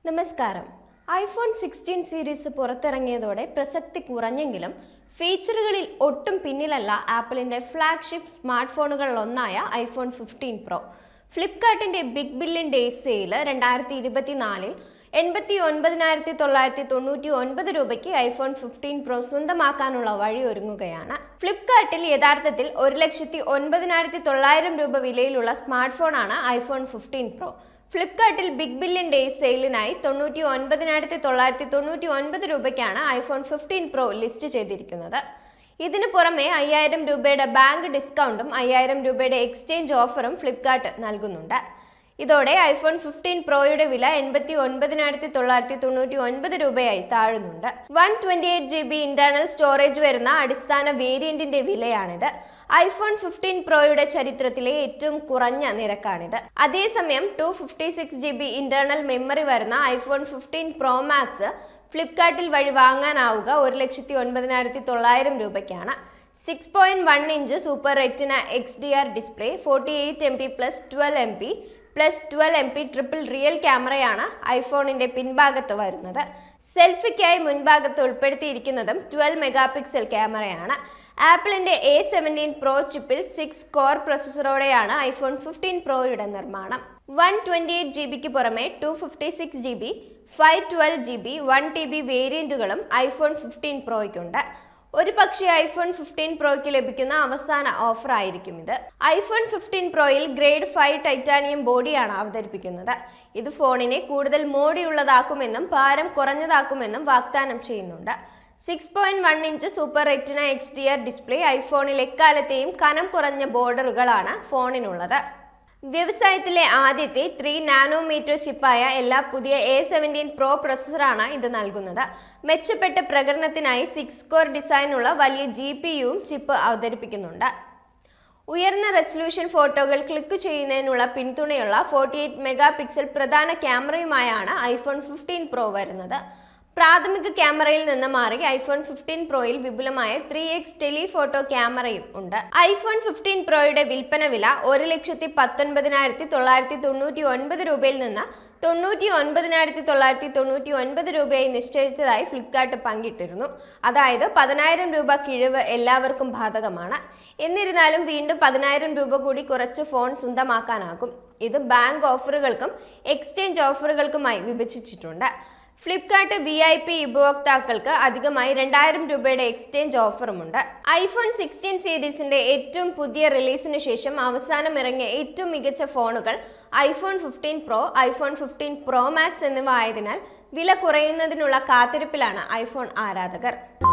നമസ്കാരം iPhone sixteen series പുറത്തിറങ്ങിയതോടെ പ്രസക്തി കുറഞ്ഞെങ്കിലും ഫീച്ചറുകളിൽ ഒട്ടും പിന്നിലല്ല ആപ്പിളിന്റെ ഫ്ലാഗ്ഷിപ്പ് സ്മാർട്ട് ഫോണുകളിലൊന്നായ ഐഫോൺ ഫിഫ്റ്റീൻ പ്രോ ഫ്ലിപ്കാർട്ടിന്റെ ബിഗ് ബില്യൺ ഡേയ്സ് സെയിൽ രണ്ടായിരത്തി ഇരുപത്തിനാലിൽ എൺപത്തി ഒൻപതിനായിരത്തി തൊള്ളായിരത്തി തൊണ്ണൂറ്റി ഒൻപത് രൂപയ്ക്ക് ഐഫോൺ ഫിഫ്റ്റീൻ പ്രോ സ്വന്തമാക്കാനുള്ള വഴി ഒരുങ്ങുകയാണ് ഫ്ലിപ്കാർട്ടിൽ യഥാർത്ഥത്തിൽ ഒരു ലക്ഷത്തി ഒൻപതിനായിരത്തി തൊള്ളായിരം രൂപ വിലയിലുള്ള സ്മാർട്ട് ഫോണാണ് ഐഫോൺ ഫിഫ്റ്റീൻ പ്രോ ഫ്ലിപ്കാർട്ടിൽ ബിഗ് ബില്യൺ ഡേയ്സ് സെയിലിനായി തൊണ്ണൂറ്റി ഒൻപതിനായിരത്തി തൊള്ളായിരത്തി തൊണ്ണൂറ്റി ഒൻപത് രൂപയ്ക്കാണ് ഐഫോൺ ഫിഫ്റ്റീൻ പ്രോ ലിസ്റ്റ് ചെയ്തിരിക്കുന്നത് ഇതിനു പുറമെ അയ്യായിരം രൂപയുടെ ബാങ്ക് ഡിസ്കൗണ്ടും അയ്യായിരം രൂപയുടെ എക്സ്ചേഞ്ച് ഓഫറും ഫ്ലിപ്കാർട്ട് നൽകുന്നുണ്ട് ഇതോടെ ഐഫോൺ ഫിഫ്റ്റീൻ പ്രോയുടെ വില എൺപത്തി ഒൻപതിനായിരത്തി തൊള്ളായിരത്തി തൊണ്ണൂറ്റി ഒൻപത് രൂപയായി താഴുന്നുണ്ട് one twenty eight G B internal storage വരുന്ന അടിസ്ഥാന വേരിയന്റിന്റെ വിലയാണിത് ഐഫോൺ ഫിഫ്റ്റീൻ പ്രോയുടെ ചരിത്രത്തിലെ ഏറ്റവും കുറഞ്ഞ നിരക്കാണിത് അതേസമയം two fifty six G B internal memory വരുന്ന ഐഫോൺ ഫിഫ്റ്റീൻ പ്രോ മാക്സ് ഫ്ലിപ്കാർട്ടിൽ വഴി വാങ്ങാനാവുക ഒരു ലക്ഷത്തി ഒൻപതിനായിരത്തി തൊള്ളായിരം രൂപയ്ക്കാണ് six point one inch super retina X D R display forty eight M P plus twelve M P plus twelve M P triple rear ക്യാമറയാണ് ഐഫോണിന്റെ പിൻഭാഗത്ത് വരുന്നത് സെൽഫിക്കായി മുൻഭാഗത്ത് ഉൾപ്പെടുത്തിയിരിക്കുന്നതും ട്വൽവ് മെഗാ പിക്സൽ ക്യാമറയാണ് ആപ്പിളിന്റെ എ സെവൻറ്റീൻ പ്രോ ചിപ്പിൽ സിക്സ് കോർ പ്രൊസസ്സറോടെയാണ് iPhone fifteen പ്രോയുടെ നിർമ്മാണം വൺ ട്വന്റി എയ്റ്റ് ജി ബിക്ക് പുറമെ two fifty six G B five twelve G B one T B വേരിയന്റുകളും ഐഫോൺ ഫിഫ്റ്റീൻ പ്രോയ്ക്കുണ്ട് ഒരു പക്ഷേ ഐഫോൺ ഫിഫ്റ്റീൻ പ്രോയ്ക്ക് ലഭിക്കുന്ന അവസാന ഓഫർ ആയിരിക്കും ഇത് ഐഫോൺ ഫിഫ്റ്റീൻ പ്രോയിൽ ഗ്രേഡ് ഫൈവ് ടൈറ്റാനിയം ബോഡിയാണ് അവതരിപ്പിക്കുന്നത് ഇത് ഫോണിനെ കൂടുതൽ മോടിയുള്ളതാക്കുമെന്നും ഭാരം കുറഞ്ഞതാക്കുമെന്നും വാഗ്ദാനം ചെയ്യുന്നുണ്ട് six point one inch super retina X D R display ഐഫോണിൽ എക്കാലത്തെയും കനം കുറഞ്ഞ ബോർഡറുകളാണ് ഫോണിനുള്ളത് വ്യവസായത്തിലെ ആദ്യത്തെ ത്രീ നാനോമീറ്റർ ചിപ്പായ എല്ലാ പുതിയ എ സെവൻറ്റീൻ പ്രോ പ്രൊസസ്സറാണ് ഇത് നൽകുന്നത് മെച്ചപ്പെട്ട പ്രകടനത്തിനായി സിക്സ് കോർ ഡിസൈനുള്ള വലിയ ജി പി യുവും ചിപ്പ് അവതരിപ്പിക്കുന്നുണ്ട് ഉയർന്ന റെസൊല്യൂഷൻ ഫോട്ടോകൾ ക്ലിക്ക് ചെയ്യുന്നതിനുള്ള പിന്തുണയുള്ള ഫോർട്ടി എയ്റ്റ് മെഗാ പിക്സൽ പ്രധാന ക്യാമറയുമായാണ് ഐഫോൺ ഫിഫ്റ്റീൻ പ്രോ വരുന്നത് പ്രാഥമിക ക്യാമറയിൽ നിന്ന് മാറി ഐഫോൺ ഫിഫ്റ്റീൻ പ്രോയിൽ വിപുലമായ ത്രീ എക്സ് ടെലിഫോട്ടോ ക്യാമറയും ഉണ്ട് ഐഫോൺ ഫിഫ്റ്റീൻ പ്രോയുടെ വിൽപ്പന വില ഒരു ലക്ഷത്തി പത്തൊൻപതിനായിരത്തി തൊള്ളായിരത്തി തൊണ്ണൂറ്റി ഒൻപത് രൂപയിൽ നിന്ന് തൊണ്ണൂറ്റി ഒൻപതിനായിരത്തി തൊള്ളായിരത്തി തൊണ്ണൂറ്റി ഒൻപത് രൂപയായി നിശ്ചയിച്ചതായി ഫ്ലിപ്കാർട്ട് പങ്കിട്ടിരുന്നു അതായത് പതിനായിരം രൂപ കിഴിവ് എല്ലാവർക്കും ബാധകമാണ് എന്നിരുന്നാലും വീണ്ടും പതിനായിരം രൂപ കൂടി കുറച്ച് ഫോൺ സ്വന്തമാക്കാനാകും ഇത് ബാങ്ക് ഓഫറുകൾക്കും എക്സ്ചേഞ്ച് ഓഫറുകൾക്കുമായി വിഭജിച്ചിട്ടുണ്ട് ഫ്ലിപ്കാർട്ട് വി ഐ പി ഉപഭോക്താക്കൾക്ക് അധികമായി രണ്ടായിരം രൂപയുടെ എക്സ്ചേഞ്ച് ഓഫറുമുണ്ട് ഐഫോൺ സിക്സ്റ്റീൻ സീരീസിന്റെ ഏറ്റവും പുതിയ റിലീസിന് ശേഷം അവസാനം ഇറങ്ങിയ ഏറ്റവും മികച്ച ഫോണുകൾ iPhone fifteen pro iPhone fifteen pro max എന്നിവ ആയതിനാൽ വില കുറയുന്നതിനുള്ള കാത്തിരിപ്പിലാണ് ഐഫോൺ ആരാധകർ